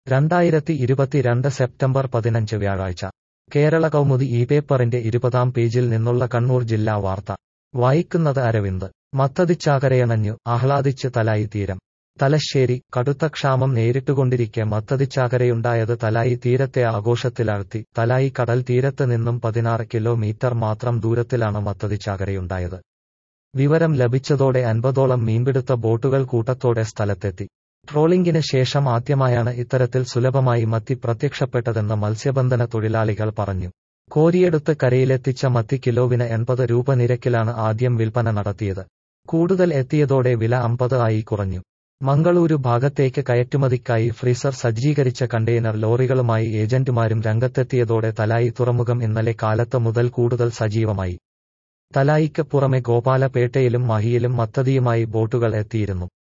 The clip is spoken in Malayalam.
രണ്ടായിരത്തി ഇരുപത്തിരണ്ട് സെപ്റ്റംബർ പതിനഞ്ച് വ്യാഴാഴ്ച കേരള കൗമുദി ഈ പേപ്പറിന്റെ ഇരുപതാം പേജിൽ നിന്നുള്ള കണ്ണൂർ ജില്ലാ വാർത്ത വായിക്കുന്നത് അരവിന്ദ് മത്തതിച്ചാകരയണഞ്ഞു ആഹ്ലാദിച്ച് തലായി തീരം തലശ്ശേരി കടുത്ത ക്ഷാമം നേരിട്ടുകൊണ്ടിരിക്കെ മത്തതിച്ചാകരയുണ്ടായത് തലായി തീരത്തെ ആഘോഷത്തിലാഴ്ത്തി തലായി കടൽ തീരത്ത് നിന്നും പതിനാറ് കിലോമീറ്റർ മാത്രം ദൂരത്തിലാണ് മത്തതിച്ചാകരയുണ്ടായത് വിവരം ലഭിച്ചതോടെ അൻപതോളം മീൻപിടുത്ത ബോട്ടുകൾ കൂട്ടത്തോടെ സ്ഥലത്തെത്തി ട്രോളിംഗിന് ശേഷം ആദ്യമായാണ് ഇത്തരത്തിൽ സുലഭമായി മത്തി പ്രത്യക്ഷപ്പെട്ടതെന്ന് മത്സ്യബന്ധന തൊഴിലാളികൾ പറഞ്ഞു കോരിയെടുത്ത് കരയിലെത്തിച്ച മത്തി കിലോവിന് എൺപത് രൂപ നിരക്കിലാണ് ആദ്യം വിൽപ്പന നടത്തിയത് കൂടുതൽ എത്തിയതോടെ വില അമ്പത് ആയി കുറഞ്ഞു മംഗളൂരു ഭാഗത്തേക്ക് കയറ്റുമതിക്കായി ഫ്രീസർ സജ്ജീകരിച്ച കണ്ടെയ്നർ ലോറികളുമായി ഏജന്റുമാരും രംഗത്തെത്തിയതോടെ തലായി തുറമുഖം ഇന്നലെ കാലത്ത് മുതൽ കൂടുതൽ സജീവമായി തലായിക്ക് പുറമെ ഗോപാലപേട്ടയിലും മഹിയിലും മത്തതിയുമായി ബോട്ടുകൾ എത്തിയിരുന്നു